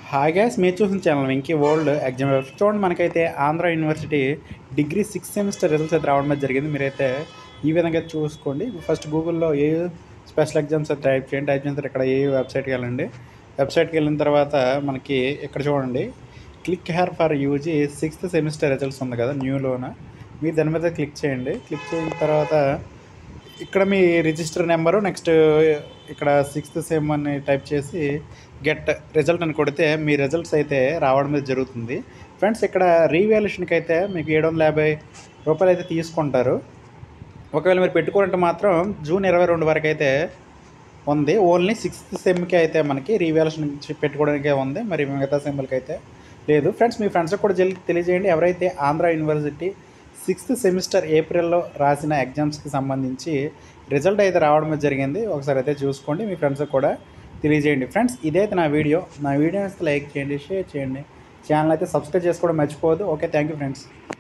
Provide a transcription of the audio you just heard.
hi gas మీరు చూసిన channel Venky world exam చూడండి మనకైతే Andhra university degree six semester results అయితే రావడం అయితే జరిగింది మీరైతే ఈ విధంగా చూసుకోండి ఫస్ట్ గూగుల్లో ఏ స్పెషల్ ఎగ్జామ్స్ అయితే టైప్ చేయండి టైప్ చేసిన తర్వాత ఇక్కడ ఏ వెబ్సైట్కి వెళ్ళండి వెబ్సైట్కి వెళ్ళిన తర్వాత మనకి ఇక్కడ చూడండి click here for UG sixth semester results ఉంది కదా న్యూలోన మీరు దాని మీద క్లిక్ చేయండి క్లిక్ చేసిన తర్వాత ఇక్కడ మీ రిజిస్టర్ నెంబరు నెక్స్ట్ ఇక్కడ సిక్స్త్ సెమ్ అని టైప్ చేసి గెట్ రిజల్ట్ అని కొడితే మీ రిజల్ట్స్ అయితే రావడం అయితే జరుగుతుంది ఫ్రెండ్స్ ఇక్కడ రీవాల్యుయేషన్కి అయితే మీకు ఏడు వందల యాభై రూపాయలు అయితే తీసుకుంటారు ఒకవేళ మీరు పెట్టుకుంటే మాత్రం జూన్ ఇరవై రెండు వరకు అయితే ఉంది ఓన్లీ సిక్స్త్ సెమ్కి అయితే మనకి రీవాల్యుయేషన్ పెట్టుకోవడానికే ఉంది మరి మిగతా సెమ్లకి అయితే లేదు ఫ్రెండ్స్ మీ ఫ్రెండ్స్కి కూడా జల్ తెలియజేయండి ఎవరైతే ఆంధ్ర యూనివర్సిటీ సిక్స్త్ సెమిస్టర్ ఏప్రిల్లో రాసిన ఎగ్జామ్స్కి సంబంధించి రిజల్ట్ అయితే రావడం అయితే జరిగింది ఒకసారి అయితే చూసుకోండి మీ ఫ్రెండ్స్కి కూడా తెలియజేయండి ఫ్రెండ్స్ ఇదైతే నా వీడియో నా వీడియోని లైక్ చేయండి షేర్ చేయండి ఛానల్ అయితే సబ్స్క్రైబ్ చేసుకోవడం మర్చిపోవద్దు ఓకే థ్యాంక్ యూ ఫ్రెండ్స్